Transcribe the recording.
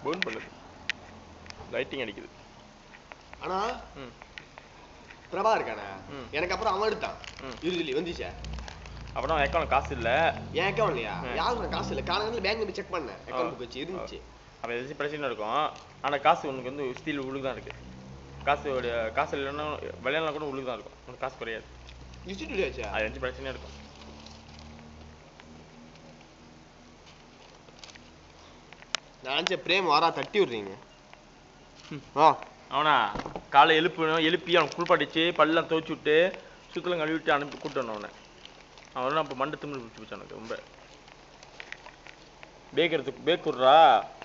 Burn பண்ணுது lighting அடிக்குது ஆனா ம் பிரபா இருக்கானே ம். எனக்கு அப்புறம் அவன் எடுத்தான் ம். இறுதியில் வந்துச்சே அப்புறம் அக்கௌண்ட் காசு இல்லை என் அக்கௌண்ட் இல்லையா ம். யாருக்கு காசு இல்லை காலங்கத்தில் பேங்க் போய் செக் பண்ணேன் அக்கௌண்ட் புக் வச்சு இருந்துச்சு அப்போ எதாச்சும் பிரச்சனை இருக்கும் ஆனால் காசு உனக்கு வந்து ஸ்டீல் உள்ளுக்கு தான் இருக்குது காசு உடைய- காசு இல்லைன்னா விளையாடலாம் கூட உள்ளுக்கு தான் இருக்கும் உனக்கு காசு குறையாது இன்ஸ்டியூட் ஆச்சா அது எந்த பிரச்சனையும் இருக்கும் நான் நினச்சேன் பிரேம் வாரா தட்டி விடுறீங்க ஆ அவனா காலை எழுப்பணும் எழுப்பி அவன் குளிப்பாட்டிச்சு பல்லாம் துவைச்சு விட்டு சுத்தலாம் கழுவி விட்டு அனுப்பி கூட்டு வந்தேன் அவனை அவன் அப்போ மண்டை திமிரு பிடிச்சி போச்சு எனக்கு ரொம்ப பேக் எடுத்து பேக் விட்றா